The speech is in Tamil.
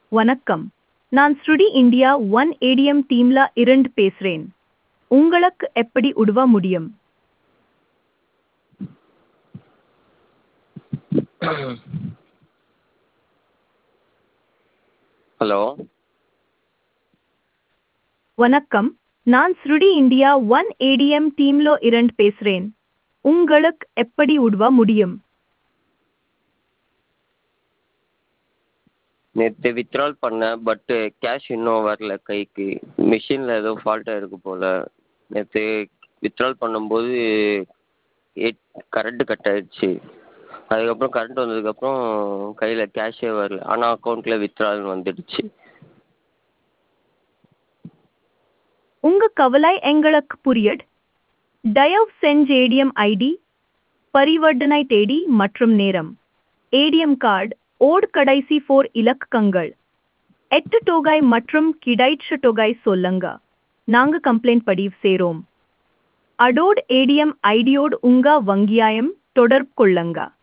வணக்கம் நான் ஸ்ருடி இந்தியா ஒன் ஏடிஎம் டீம்ல இருந்து பேசுறேன் உங்களுக்கு எப்படி உதவ முடியும் ஹலோ வணக்கம் நான் ஸ்ருடி இந்தியா ஒன் ஏடிஎம் டீம்ல இருந்து பேசுறேன் உங்களுக்கு எப்படி உதவ முடியும் நேற்று வித்ட்ரால் பண்ணேன் பட்டு கேஷ் இன்னும் வரல கைக்கு மிஷினில் ஏதோ ஃபால்ட்டாக இருக்கு போல் நேற்று வித்ட்ரால் பண்ணும்போது எட் கரண்ட்டு கட் ஆயிடுச்சு அதுக்கப்புறம் கரண்ட் வந்ததுக்கப்புறம் கையில் கேஷே வரல ஆனால் அக்கௌண்ட்டில் வித்ட்ரால்னு வந்துடுச்சு உங்க கவலை எங்களுக்கு புரியுது தயவு செஞ்சு ஏடிஎம் ஐடி பரிவர்த்தனை தேதி மற்றும் நேரம் ஏடிஎம் கார்டு ஓட் கடைசி ஃபோர் இலக்கங்கள் எட்டு தொகை மற்றும் கிடைச்ச தொகை சொல்லுங்க நாங்க கம்ப்ளைண்ட் பதிவு செய்றோம் அடோட் ஏடிஎம் ஐடியோடு உங்க வங்கியாயம் தொடர்பு கொள்ளுங்க